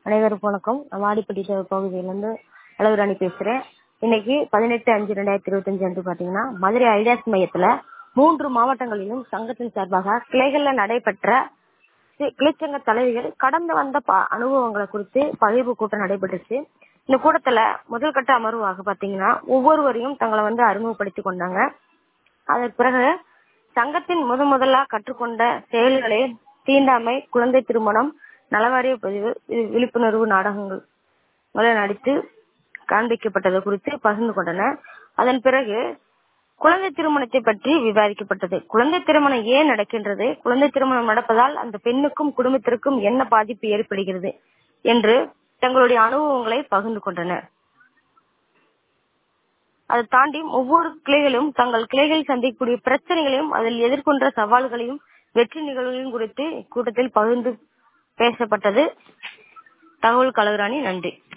அனைவருக்கும் வணக்கம் நான் வாடிப்பட்டி பகுதியிலேருந்து அழகுராணி பேசுறேன் இன்னைக்கு பதினெட்டு அஞ்சு ரெண்டாயிரத்தி இருபத்தஞ்சு அன்று பாத்தீங்கன்னா மதுரை ஐடாஸ் மையத்துல மூன்று மாவட்டங்களிலும் சங்கத்தின் சார்பாக கிளைகள்ல நடைபெற்ற சி- கிளைச்சங்க தலைவிகள் கடந்து வந்த ப- அனுபவங்களை குறித்து பகிர்வு கூட்டம் நடைபெற்றுச்சு இந்த கூட்டத்துல முதல் கட்ட அமர்வாக பாத்தீங்கன்னா ஒவ்வொருவரையும் தங்களை வந்து அறிமுகப்படுத்திக் கொண்டாங்க அதன் பிறகு சங்கத்தின் முத முதலா கற்றுக்கொண்ட செயல்களே தீண்டாமை குழந்தை திருமணம் நலவாரிய பதிவு வி- விழிப்புணர்வு நாடகங்கள் முதல்ல நடித்து காண்பிக்கப்பட்டது குறித்து பகிர்ந்து கொண்டனர் அதன் பிறகு குழந்தை திருமணத்தை பற்றி விவாதிக்கப்பட்டது குழந்தை திருமணம் ஏன் நடக்கின்றது குழந்தை திருமணம் நடப்பதால் அந்த பெண்ணுக்கும் குடும்பத்திற்கும் என்ன பாதிப்பு ஏற்படுகிறது என்று தங்களுடைய அனுபவங்களை பகிர்ந்து கொண்டனர் அதை தாண்டி ஒவ்வொரு கிளைகளும் தங்கள் கிளைகளில் சந்திக்கக்கூடிய பிரச்சனைகளையும் அதில் எதிர்கொண்ட சவால்களையும் வெற்றி நிகழ்வுகளையும் குறித்து கூட்டத்தில் பகிர்ந்து பேசப்பட்டது தகவல் கலகுராணி நன்றி